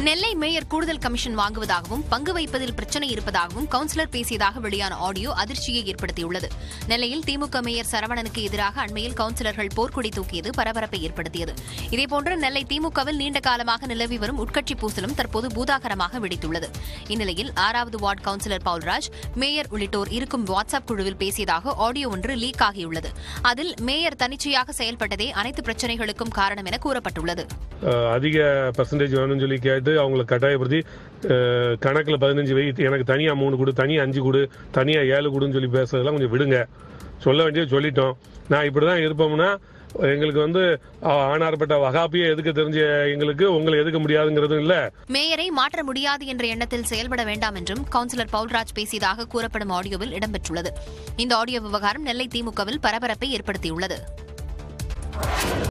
நெல்லை mayor கூடுதல் commission வாங்குவதாகவும் பங்கு வைப்பதில் பிரச்சனை இருப்பதாகவும் கவுன்சிலர் பேசியதாக வெளியான ஆடியோ அதிர்ச்சியை ஏற்படுத்தியுள்ளது நெல்லையில் திமுக மேயர் சரவணனுக்கு எதிராக அண்மையில் கவுன்சிலர்கள் போர்க்கொடி தூக்கியது பரபரப்பை ஏற்படுத்தியது இதேபோன்று நெல்லை திமுகவில் நீண்ட காலமாக நிலவி வரும் உட்கட்சி பூசலும் தற்போது பூதாகரமாக வெடித்துள்ளது இந்நிலையில் ஆறாவது வார்டு கவுன்சிலர் பவுல்ராஜ் மேயர் உள்ளிட்டோர் இருக்கும் வாட்ஸ்அப் குழுவில் பேசியதாக ஆடியோ ஒன்று லீக் ஆகியுள்ளது அதில் மேயர் தனிச்சையாக செயல்பட்டதே அனைத்து பிரச்சனைகளுக்கும் காரணம் என கூறப்பட்டுள்ளது அஹ் அதிக பர்சன்டேஜ் வேணும்னு சொல்லி கேட்டு அவங்கள கட்டாயப்படுத்தி அஹ் கணக்குல பதினஞ்சு வை எனக்கு தனியா மூணு கொடு தனியா அஞ்சு கொடு தனியா ஏழு கொடுன்னு சொல்லி பேசுறதெல்லாம் கொஞ்சம் விடுங்க சொல்ல வேண்டியது சொல்லிட்டோம் நான் இப்படிதான் இருப்போம்னா எங்களுக்கு வந்து அஹ், ஆனார்பட்ட வகாப்பியை எதுக்க தெரிஞ்ச எங்களுக்கு உங்களை எதுக்க முடியாதுங்கிறதும் இல்ல மேயரை மாற்ற முடியாது என்ற எண்ணத்தில் செயல்பட வேண்டாம் என்றும் கவுன்சிலர் பவுல்ராஜ் பேசியதாக கூறப்படும் ஆடியோவில் இடம்பெற்றுள்ளது இந்த ஆடியோ விவகாரம் நெல்லை திமுகவில் பரபரப்பை ஏற்படுத்தியுள்ளது